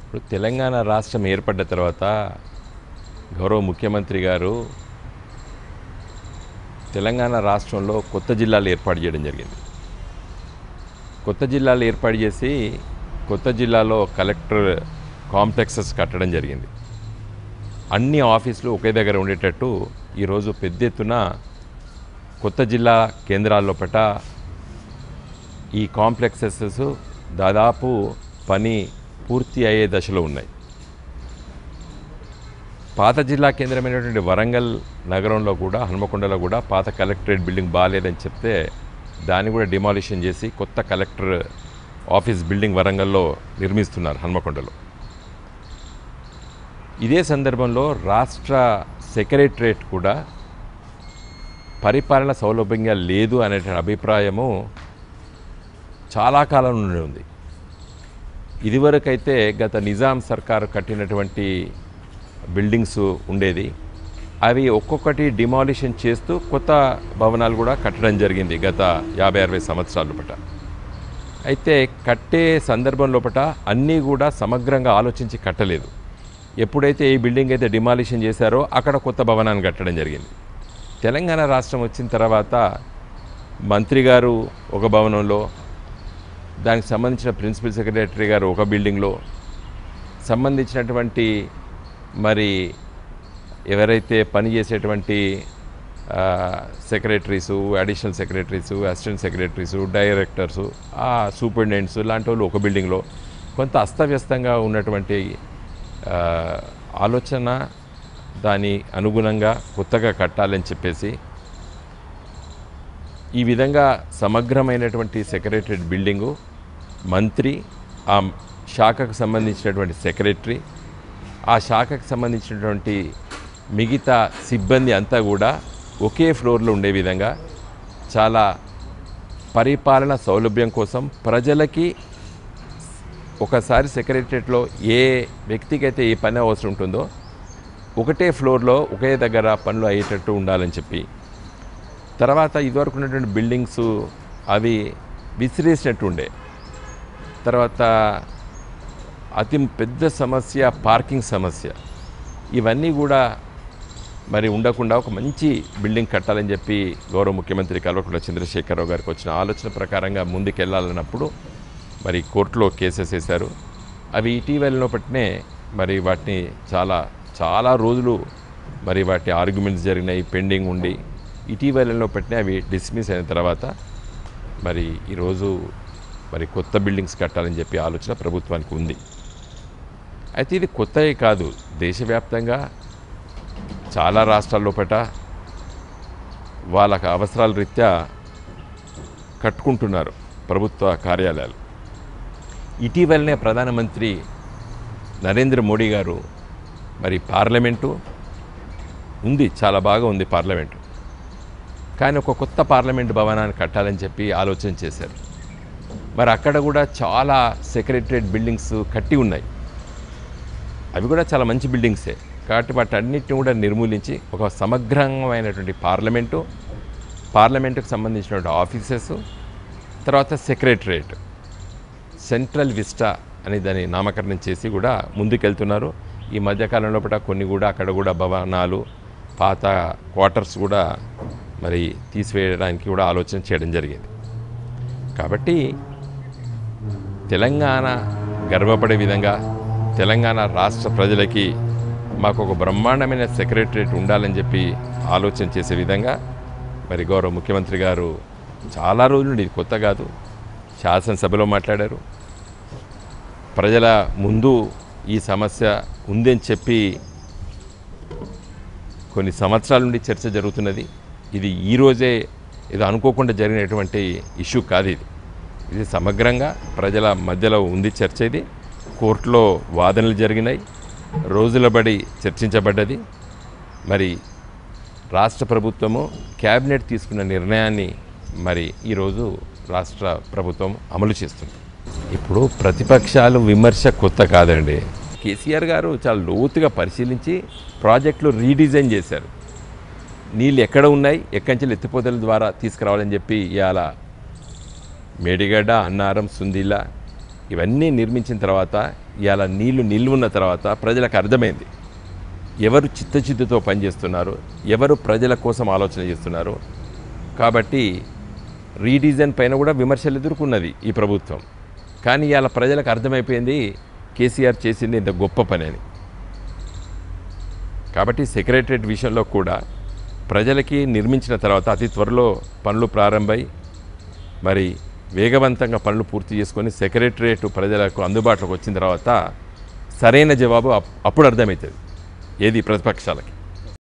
ఇప్పుడు తెలంగాణ రాష్ట్రం ఏర్పడ్డ తర్వాత గౌరవ ముఖ్యమంత్రి గారు తెలంగాణ రాష్ట్రంలో కొత్త జిల్లాలు ఏర్పాటు చేయడం జరిగింది కొత్త జిల్లాలు ఏర్పాటు చేసి కొత్త జిల్లాలో కలెక్టర్ కాంప్లెక్సెస్ కట్టడం జరిగింది అన్ని ఆఫీసులు ఒకే దగ్గర ఉండేటట్టు ఈరోజు పెద్ద ఎత్తున కొత్త జిల్లా కేంద్రాల్లో పట ఈ కాంప్లెక్సెస్ దాదాపు పని పూర్తి అయ్యే దశలో ఉన్నాయి పాత జిల్లా కేంద్రమైనటువంటి వరంగల్ నగరంలో కూడా హనుమకొండలో కూడా పాత కలెక్టరేట్ బిల్డింగ్ బాగాలేదని చెప్తే దాన్ని కూడా డిమాలిషన్ చేసి కొత్త కలెక్టర్ ఆఫీస్ బిల్డింగ్ వరంగల్లో నిర్మిస్తున్నారు హనుమకొండలో ఇదే సందర్భంలో రాష్ట్ర సెక్రటరేట్ కూడా పరిపాలన సౌలభ్యంగా లేదు అనే అభిప్రాయము చాలా కాలం నుండి ఉంది ఇదివరకైతే గత నిజాం సర్కారు కట్టినటువంటి బిల్డింగ్స్ ఉండేది అవి ఒక్కొక్కటి డిమాలిషన్ చేస్తూ కొత్త భవనాలు కూడా కట్టడం జరిగింది గత యాభై అరవై సంవత్సరాల పట అయితే కట్టే సందర్భం లోపట అన్నీ కూడా సమగ్రంగా ఆలోచించి కట్టలేదు ఎప్పుడైతే ఈ బిల్డింగ్ అయితే డిమాలిషన్ చేశారో అక్కడ కొత్త భవనాన్ని కట్టడం జరిగింది తెలంగాణ రాష్ట్రం వచ్చిన తర్వాత మంత్రి గారు ఒక భవనంలో దానికి సంబంధించిన ప్రిన్సిపల్ సెక్రటరీ గారు ఒక బిల్డింగ్లో సంబంధించినటువంటి మరి ఎవరైతే పనిచేసేటువంటి secretaries additional secretaries assistant secretaries directors ఆ సూపరింటెండెంట్స్ లాంటి వాళ్ళు ఒక బిల్డింగ్లో కొంత అస్తవ్యస్తంగా ఉన్నటువంటి ఆ, ఆలోచన దాని అనుగుణంగా కొత్తగా కట్టాలని చెప్పేసి ఈ విధంగా సమగ్రమైనటువంటి సెక్రటరేట్ బిల్డింగు మంత్రి ఆ శాఖకు సంబంధించినటువంటి సెక్రటరీ ఆ శాఖకు సంబంధించినటువంటి మిగతా సిబ్బంది అంతా కూడా ఒకే ఫ్లోర్లో ఉండే విధంగా చాలా పరిపాలన సౌలభ్యం కోసం ప్రజలకి ఒకసారి సెక్రటరియట్లో ఏ వ్యక్తికైతే ఏ పని అవసరం ఉంటుందో ఒకటే ఫ్లోర్లో ఒకే దగ్గర పనులు అయ్యేటట్టు ఉండాలని చెప్పి తర్వాత ఇదివరకు ఉన్నటువంటి బిల్డింగ్స్ అవి విసిరేసినట్టు ఉండే తర్వాత అతి పెద్ద సమస్య పార్కింగ్ సమస్య ఇవన్నీ కూడా మరి ఉండకుండా ఒక మంచి బిల్డింగ్ కట్టాలని చెప్పి గౌరవ ముఖ్యమంత్రి కల్వకుంట్ల చంద్రశేఖరరావు గారికి వచ్చిన ఆలోచన ప్రకారంగా ముందుకెళ్ళాలన్నప్పుడు మరి కోర్టులో కేసెస్ వేశారు అవి ఇటీవలలో పట్టినే మరి వాటిని చాలా చాలా రోజులు మరి వాటి ఆర్గ్యుమెంట్స్ జరిగినాయి పెండింగ్ ఉండి ఇటీవలలో పెట్టిన అవి డిస్మిస్ అయిన తర్వాత మరి ఈరోజు మరి కొత్త బిల్డింగ్స్ కట్టాలని చెప్పి ఆలోచన ప్రభుత్వానికి ఉంది అయితే ఇది కొత్తవి కాదు దేశవ్యాప్తంగా చాలా రాష్ట్రాల్లో పట వాళ్ళకి అవసరాల రీత్యా కట్టుకుంటున్నారు ప్రభుత్వ కార్యాలయాలు ఇటీవలనే ప్రధానమంత్రి నరేంద్ర మోడీ గారు మరి పార్లమెంటు ఉంది చాలా బాగా ఉంది పార్లమెంటు కానీ ఒక కొత్త పార్లమెంట్ భవనాన్ని కట్టాలని చెప్పి ఆలోచన చేశారు మరి అక్కడ కూడా చాలా సెక్రటరేట్ బిల్డింగ్స్ కట్టి ఉన్నాయి అవి కూడా చాలా మంచి బిల్డింగ్సే కాబట్టి వాటి అన్నిటిని కూడా నిర్మూలించి ఒక సమగ్రమైనటువంటి పార్లమెంటు పార్లమెంటుకు సంబంధించినటువంటి ఆఫీసెస్ తర్వాత సెక్రటరేట్ సెంట్రల్ విస్టా అని దాన్ని నామకరణం చేసి కూడా ముందుకెళ్తున్నారు ఈ మధ్యకాలంలో కూడా కొన్ని కూడా అక్కడ కూడా భవనాలు పాత క్వార్టర్స్ కూడా మరి తీసివేయడానికి కూడా ఆలోచన చేయడం జరిగింది కాబట్టి తెలంగాణ గర్వపడే విధంగా తెలంగాణ రాష్ట్ర ప్రజలకి మాకు ఒక బ్రహ్మాండమైన సెక్రటరేట్ ఉండాలని చెప్పి ఆలోచన చేసే విధంగా మరి గౌరవ ముఖ్యమంత్రి గారు చాలా రోజుల నుండి ఇది కొత్త కాదు శాసనసభలో మాట్లాడారు ప్రజల ముందు ఈ సమస్య ఉందని చెప్పి కొన్ని సంవత్సరాల నుండి చర్చ జరుగుతున్నది ఇది ఈరోజే ఇది అనుకోకుండా జరిగినటువంటి ఇష్యూ కాదు ఇది ఇది సమగ్రంగా ప్రజల మధ్యలో ఉంది చర్చ ఇది కోర్టులో వాదనలు జరిగినాయి రోజుల బడి చర్చించబడ్డది మరి రాష్ట్ర ప్రభుత్వము క్యాబినెట్ తీసుకున్న నిర్ణయాన్ని మరి ఈరోజు రాష్ట్ర ప్రభుత్వం అమలు చేస్తుంది ఇప్పుడు ప్రతిపక్షాలు విమర్శ కొత్త కాదండి కేసీఆర్ గారు చాలా లోతుగా పరిశీలించి ప్రాజెక్టులు రీడిజైన్ చేశారు నీళ్ళు ఎక్కడ ఉన్నాయి ఎక్కడి నుంచి ఎత్తిపోతల ద్వారా తీసుకురావాలని చెప్పి ఇవాళ మేడిగడ్డ అన్నారం సుందిల్ల ఇవన్నీ నిర్మించిన తర్వాత ఇవాళ నీళ్లు నిల్వున్న తర్వాత ప్రజలకు అర్థమైంది ఎవరు చిత్తచిత్తుతో పనిచేస్తున్నారు ఎవరు ప్రజల కోసం ఆలోచన చేస్తున్నారు కాబట్టి రీడిజైన్ పైన కూడా విమర్శలు ఎదుర్కొన్నది ఈ ప్రభుత్వం కానీ ఇవాళ ప్రజలకు అర్థమైపోయింది కేసీఆర్ చేసింది ఇంత గొప్ప పని అని కాబట్టి సెక్రటరేట్ విషయంలో కూడా ప్రజలకి నిర్మించిన తర్వాత అతి త్వరలో పనులు ప్రారంభమై మరి వేగవంతంగా పనులు పూర్తి చేసుకొని సెక్రటరేట్ ప్రజలకు అందుబాటులోకి వచ్చిన తర్వాత సరైన జవాబు అప్- అప్పుడు అర్థమవుతుంది ఏది ప్రతిపక్షాలకి